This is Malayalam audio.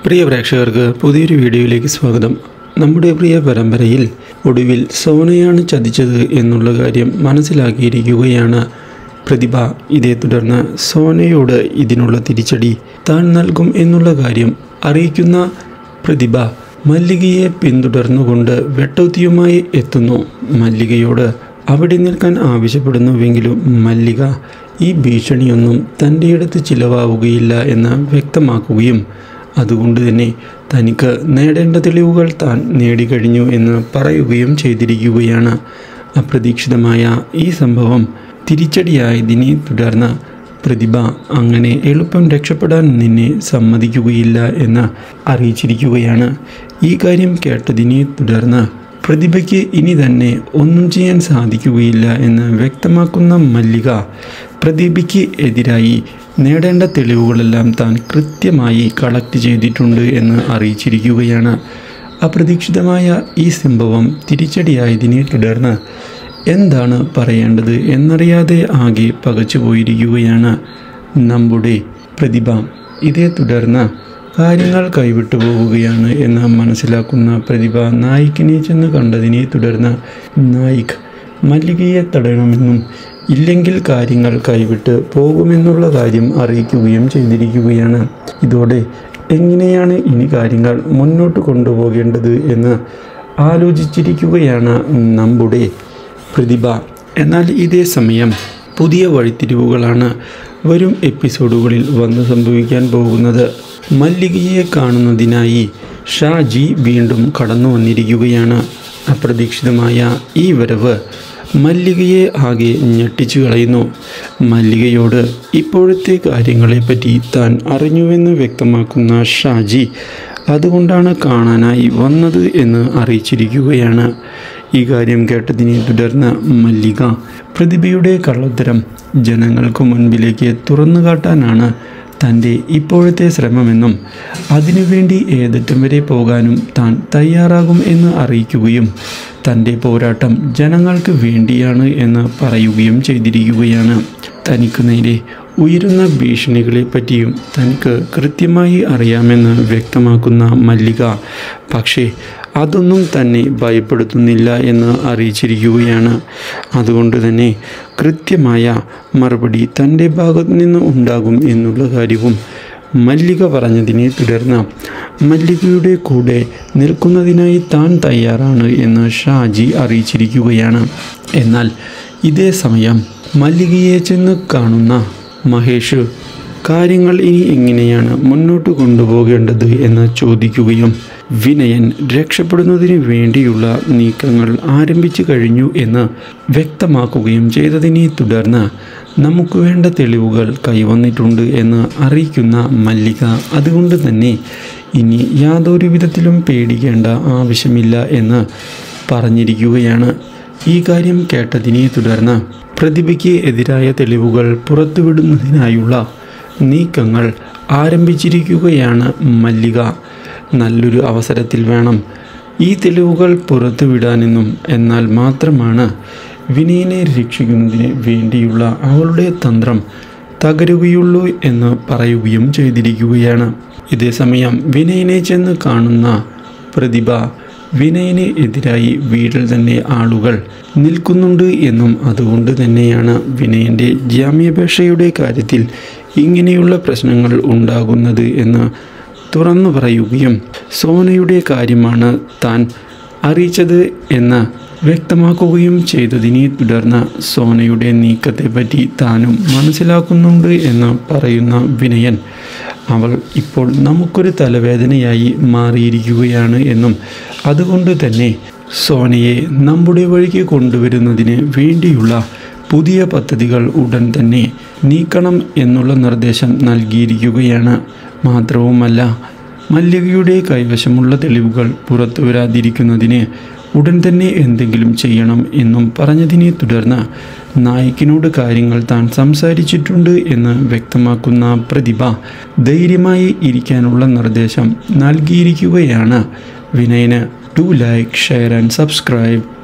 പ്രിയ പ്രേക്ഷകർക്ക് പുതിയൊരു വീഡിയോയിലേക്ക് സ്വാഗതം നമ്മുടെ പ്രിയ പരമ്പരയിൽ ഒടുവിൽ സോനയാണ് ചതിച്ചത് എന്നുള്ള കാര്യം മനസ്സിലാക്കിയിരിക്കുകയാണ് പ്രതിഭ ഇതേ തുടർന്ന് സോനയോട് ഇതിനുള്ള തിരിച്ചടി താൻ നൽകും എന്നുള്ള കാര്യം അറിയിക്കുന്ന പ്രതിഭ മല്ലികയെ പിന്തുടർന്നുകൊണ്ട് വെട്ടൗത്തിയുമായി എത്തുന്നു മല്ലികയോട് അവിടെ നിൽക്കാൻ ആവശ്യപ്പെടുന്നുവെങ്കിലും മല്ലിക ഈ ഭീഷണിയൊന്നും തൻ്റെ അടുത്ത് ചിലവാവുകയില്ല എന്ന് വ്യക്തമാക്കുകയും അതുകൊണ്ട് തന്നെ തനിക്ക് നേടേണ്ട തെളിവുകൾ താൻ നേടിക്കഴിഞ്ഞു എന്ന് പറയുകയും ചെയ്തിരിക്കുകയാണ് അപ്രതീക്ഷിതമായ ഈ സംഭവം തിരിച്ചടിയായതിനെ തുടർന്ന് പ്രതിഭ അങ്ങനെ എളുപ്പം രക്ഷപ്പെടാൻ നിന്നെ സമ്മതിക്കുകയില്ല എന്ന് അറിയിച്ചിരിക്കുകയാണ് ഈ കാര്യം കേട്ടതിനെ തുടർന്ന് പ്രതിഭയ്ക്ക് ഇനി തന്നെ ഒന്നും ചെയ്യാൻ സാധിക്കുകയില്ല എന്ന് വ്യക്തമാക്കുന്ന മല്ലിക പ്രതിഭയ്ക്ക് എതിരായി നേടേണ്ട തെളിവുകളെല്ലാം താൻ കൃത്യമായി കളക്ട് ചെയ്തിട്ടുണ്ട് എന്ന് അറിയിച്ചിരിക്കുകയാണ് അപ്രതീക്ഷിതമായ ഈ സംഭവം തിരിച്ചടിയായതിനെ തുടർന്ന് എന്താണ് പറയേണ്ടത് എന്നറിയാതെ ആകെ പകച്ചു പോയിരിക്കുകയാണ് നമ്മുടെ പ്രതിഭ ഇതേ തുടർന്ന് കാര്യങ്ങൾ കൈവിട്ടു പോവുകയാണ് എന്ന് മനസ്സിലാക്കുന്ന പ്രതിഭ നായിക്കിനെ ചെന്ന് കണ്ടതിനെ തുടർന്ന് നായിക് മല്ലികയെ തടയണമെന്നും ഇല്ലെങ്കിൽ കാര്യങ്ങൾ കൈവിട്ട് പോകുമെന്നുള്ള കാര്യം അറിയിക്കുകയും ചെയ്തിരിക്കുകയാണ് ഇതോടെ എങ്ങനെയാണ് ഇനി കാര്യങ്ങൾ മുന്നോട്ട് കൊണ്ടുപോകേണ്ടത് എന്ന് ആലോചിച്ചിരിക്കുകയാണ് നമ്മുടെ പ്രതിഭ എന്നാൽ ഇതേ സമയം പുതിയ വഴിത്തിരിവുകളാണ് വരും എപ്പിസോഡുകളിൽ വന്ന് സംഭവിക്കാൻ പോകുന്നത് മല്ലികയെ കാണുന്നതിനായി ഷാജി വീണ്ടും കടന്നു വന്നിരിക്കുകയാണ് അപ്രതീക്ഷിതമായ ഈ വരവ് മല്ലികയെ ആകെ ഞെട്ടിച്ചു കളയുന്നു മല്ലികയോട് ഇപ്പോഴത്തെ കാര്യങ്ങളെപ്പറ്റി താൻ അറിഞ്ഞുവെന്ന് വ്യക്തമാക്കുന്ന ഷാജി അതുകൊണ്ടാണ് കാണാനായി വന്നത് എന്ന് അറിയിച്ചിരിക്കുകയാണ് ഈ കാര്യം കേട്ടതിനെ തുടർന്ന് മല്ലിക പ്രതിഭയുടെ കള്ളത്തരം ജനങ്ങൾക്ക് മുൻപിലേക്ക് തുറന്നു കാട്ടാനാണ് തൻ്റെ ഇപ്പോഴത്തെ ശ്രമമെന്നും അതിനുവേണ്ടി ഏതറ്റം വരെ പോകാനും താൻ തയ്യാറാകും എന്ന് അറിയിക്കുകയും തൻ്റെ പോരാട്ടം ജനങ്ങൾക്ക് വേണ്ടിയാണ് എന്ന് പറയുകയും ചെയ്തിരിക്കുകയാണ് തനിക്ക് നേരെ ഉയരുന്ന ഭീഷണികളെ പറ്റിയും തനിക്ക് കൃത്യമായി അറിയാമെന്ന് വ്യക്തമാക്കുന്ന മല്ലിക പക്ഷേ അതൊന്നും തന്നെ ഭയപ്പെടുത്തുന്നില്ല എന്ന് അറിയിച്ചിരിക്കുകയാണ് അതുകൊണ്ട് തന്നെ കൃത്യമായ മറുപടി തൻ്റെ ഭാഗത്തു നിന്ന് ഉണ്ടാകും എന്നുള്ള കാര്യവും മല്ലിക പറഞ്ഞതിനെ തുടർന്ന് മല്ലികയുടെ കൂടെ നിൽക്കുന്നതിനായി താൻ തയ്യാറാണ് എന്ന് ഷാജി അറിയിച്ചിരിക്കുകയാണ് എന്നാൽ ഇതേ സമയം മല്ലികയെ ചെന്ന് കാണുന്ന മഹേഷ് കാര്യങ്ങൾ ഇനി എങ്ങനെയാണ് മുന്നോട്ട് കൊണ്ടുപോകേണ്ടത് എന്ന് ചോദിക്കുകയും വിനയൻ രക്ഷപ്പെടുന്നതിന് വേണ്ടിയുള്ള നീക്കങ്ങൾ ആരംഭിച്ചു കഴിഞ്ഞു എന്ന് വ്യക്തമാക്കുകയും ചെയ്തതിനെ തുടർന്ന് നമുക്ക് വേണ്ട തെളിവുകൾ കൈവന്നിട്ടുണ്ട് എന്ന് അറിയിക്കുന്ന മല്ലിക അതുകൊണ്ട് തന്നെ ഇനി യാതൊരു വിധത്തിലും പേടിക്കേണ്ട ആവശ്യമില്ല എന്ന് പറഞ്ഞിരിക്കുകയാണ് ഈ കാര്യം കേട്ടതിനെ തുടർന്ന് പ്രതിഭയ്ക്ക് എതിരായ തെളിവുകൾ പുറത്തുവിടുന്നതിനായുള്ള നീക്കങ്ങൾ ആരംഭിച്ചിരിക്കുകയാണ് മല്ലിക നല്ലൊരു അവസരത്തിൽ വേണം ഈ തെളിവുകൾ പുറത്തുവിടാനെന്നും എന്നാൽ മാത്രമാണ് വിനയനെ രക്ഷിക്കുന്നതിന് വേണ്ടിയുള്ള അവളുടെ തന്ത്രം തകരുകയുള്ളൂ എന്ന് പറയുകയും ചെയ്തിരിക്കുകയാണ് ഇതേസമയം വിനയനെ ചെന്ന് കാണുന്ന പ്രതിഭ വിനയന് എതിരായി വീട്ടിൽ തന്നെ ആളുകൾ നിൽക്കുന്നുണ്ട് എന്നും അതുകൊണ്ട് തന്നെയാണ് വിനയൻ്റെ ജാമ്യാപേക്ഷയുടെ കാര്യത്തിൽ ഇങ്ങനെയുള്ള പ്രശ്നങ്ങൾ ഉണ്ടാകുന്നത് എന്ന് തുറന്നു പറയുകയും സോനയുടെ കാര്യമാണ് താൻ അറിയിച്ചത് എന്ന് വ്യക്തമാക്കുകയും ചെയ്തതിനെ തുടർന്ന് സോനയുടെ നീക്കത്തെപ്പറ്റി താനും മനസ്സിലാക്കുന്നുണ്ട് എന്ന് പറയുന്ന വിനയൻ അവൾ ഇപ്പോൾ നമുക്കൊരു തലവേദനയായി മാറിയിരിക്കുകയാണ് എന്നും അതുകൊണ്ട് തന്നെ സോനയെ നമ്മുടെ വഴിക്ക് കൊണ്ടുവരുന്നതിന് വേണ്ടിയുള്ള പുതിയ പദ്ധതികൾ ഉടൻ തന്നെ നീക്കണം എന്നുള്ള നിർദ്ദേശം നൽകിയിരിക്കുകയാണ് മാത്രവുമല്ല മല്ലികയുടെ കൈവശമുള്ള തെളിവുകൾ പുറത്തു വരാതിരിക്കുന്നതിന് ഉടൻ തന്നെ എന്തെങ്കിലും ചെയ്യണം എന്നും പറഞ്ഞതിനെ തുടർന്ന് നായിക്കിനോട് കാര്യങ്ങൾ താൻ സംസാരിച്ചിട്ടുണ്ട് എന്ന് വ്യക്തമാക്കുന്ന പ്രതിഭ ധൈര്യമായി ഇരിക്കാനുള്ള നിർദ്ദേശം നൽകിയിരിക്കുകയാണ് വിനയന് to like share and subscribe